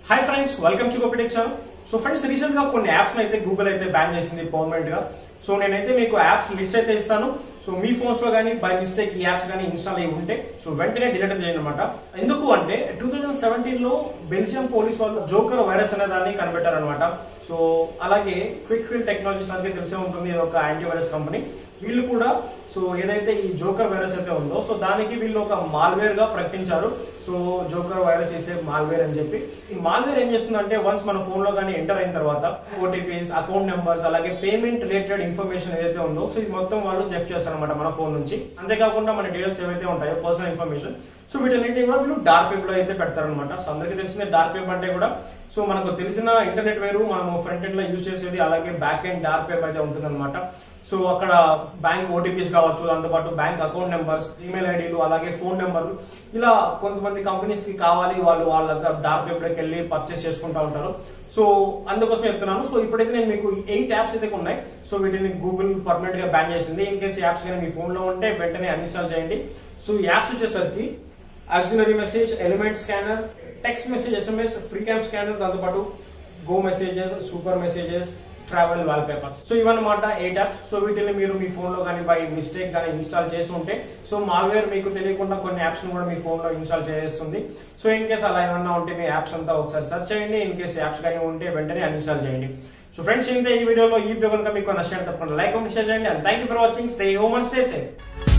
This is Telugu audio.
hi friends welcome to Gopitech channel so friends recent గా కొన్ని యాప్స్ అయితే గూగుల్ అయితే బ్యాన్ చేసింది పర్మనెంట్ గా సో నేనైతే మీకు యాప్స్ లిస్ట్ అయితే ఇస్తాను సో మీ ఫోన్స్ లో కానీ బై మిస్టేక్ ఈ యాప్స్ కానీ ఇన్స్టాల్ అయ్యి ఉంటే సో వెంటనే డిలీట్ చేయండి అనమాట ఎందుకు అంటే టూ థౌజండ్ సెవెంటీన్ లో బెల్జియం పోలీస్ వాళ్ళు జోకర్ వైరస్ అనే దాన్ని కనిపెట్టారనమాట సో అలాగే క్విక్ ఫిల్ టెక్నాలజీస్ అందరికీ తెలిసే ఉంటుంది ఇది ఒక యాంటీవైరస్ కంపెనీ వీళ్ళు కూడా సో ఏదైతే ఈ జోకర్ వైరస్ అయితే ఉందో సో దానికి వీళ్ళు ఒక మాల్వేర్ గా ప్రకటించారు so joker virus is a malware అని చెప్పి ఈ మాల్వేర్ ఏం చేస్తుందంటే వన్స్ మన ఫోన్ లో కానీ ఎంటర్ అయిన తర్వాత ఓటీపీస్ అకౌంట్ నెంబర్స్ అలాగే పేమెంట్ రిలేటెడ్ ఇన్ఫర్మేషన్ ఏదైతే ఉందో సో ఇది మొత్తం వాళ్ళు జెఫ్ చేస్తారనమాట మన ఫోన్ నుంచి అంతేకాకుండా మన డీటెయిల్స్ ఏవైతే ఉంటాయో పర్సనల్ ఇన్ఫర్మేషన్ సో వీటన్నిటిని కూడా వీళ్ళు డార్క్ వెబ్ లో అయితే పెడతారనమాట సో అందరికీ తెలిసిందే డార్క్ వెబ్ అంటే కూడా సో మనకు తెలిసిన ఇంటర్నెట్ వేరు మనం ఫ్రంట్ ఎండ్ లో యూజ్ చేసేది అలాగే బ్యాక్ ఎండ్ డార్క్ వెబ్ అయితే ఉంటుంది సో అక్కడ బ్యాంక్ ఓటీపీస్ కావచ్చు దాంతోపాటు బ్యాంక్ అకౌంట్ నెంబర్స్ ఈమెయిల్ ఐడీలు అలాగే ఫోన్ నెంబర్లు ఇలా కొంతమంది కంపెనీస్ కి కావాలి వాళ్ళు వాళ్ళ డార్క్ వెబ్ లోకి వెళ్ళి పర్చేస్ చేసుకుంటా ఉంటారు సో అందుకోసం చెప్తున్నాను సో ఇప్పుడైతే నేను మీకు ఎయిట్ యాప్స్ అయితే ఉన్నాయి సో వీటిని గూగుల్ పర్మనెంట్ గా బ్యాన్ చేసింది ఇన్ కేసు యాప్స్ కానీ మీ ఫోన్ లో ఉంటే వెంటనే అన్ఇన్స్టాల్ చేయండి సో ఈ యాప్స్ వచ్చేసరికి auxiliary message element scanner text message SMS free cam scanner దాంతోపాటు go messages super messages travel wallpapers so ఇవన్నమాట ఎయిట్ యాప్స్ సో వీటిని మీరు మీ ఫోన్ లో కానీ బై మిస్టేక్ కానీ ఇన్స్టాల్ చేసి ఉంటే సో మాల్వేర్ మీకు తెలియకుండా కొన్ని యాప్స్ కూడా మీ ఫోన్ లో ఇన్స్టాల్ చేస్తుంది సో ఇన్ కేస్ అలా ఏమన్నా ఉంటే మీ యాప్స్ అంతా ఒకసారి సెర్చ్ చేయండి ఇన్ కేస్ యాప్స్ కానీ ఉంటే వెంటనే అన్ఇన్స్టాల్ చేయండి సో ఫ్రెండ్స్ ఇంతే ఈ వీడియోలో ఈ వీడియో కనుక మీకు నచ్చినట్టు తప్పకుండా లైక్ అండ్ షేర్ చేయండి and thank you for watching stay home and stay safe